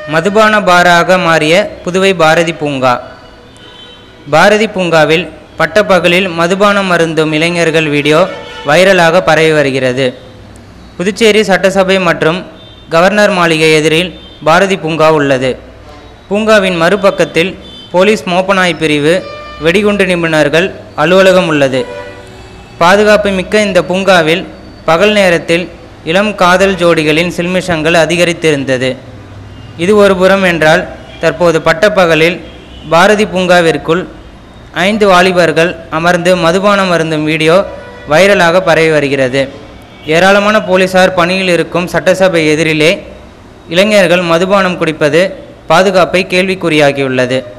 மதுபான பாராக மாறிய புதுவை பாரதி பூங்கா பாரதி பூங்காவில் பட்டப்பகலில் மதுபானம் அருந்தும் இளைஞர்கள் வீடியோ வைரலாக பரவி வருகிறது புதுச்சேரி சட்டசபை மற்றும் கவர்னர் மாளிகை எதிரில் பாரதி பூங்கா உள்ளது பூங்காவின் மறுபக்கத்தில் போலீஸ் மோப்பநாய் பிரிவு வெடிகுண்டு நிபுணர்கள் அலுவலகம் உள்ளது பாதுகாப்பு மிக்க இந்த பூங்காவில் பகல் நேரத்தில் இளம் காதல் ஜோடிகளின் சில்மிஷங்கள் அதிகரித்திருந்தது இது ஒரு புறம் என்றால் தற்போது பட்டப்பகலில் பாரதி பூங்காவிற்குள் ஐந்து வாலிபர்கள் அமர்ந்து மதுபானம் அருந்தும் வீடியோ வைரலாக பரவி வருகிறது ஏராளமான போலீசார் பணியில் இருக்கும் சட்டசபை எதிரிலே இளைஞர்கள் மதுபானம் குடிப்பது பாதுகாப்பை கேள்விக்குறியாகியுள்ளது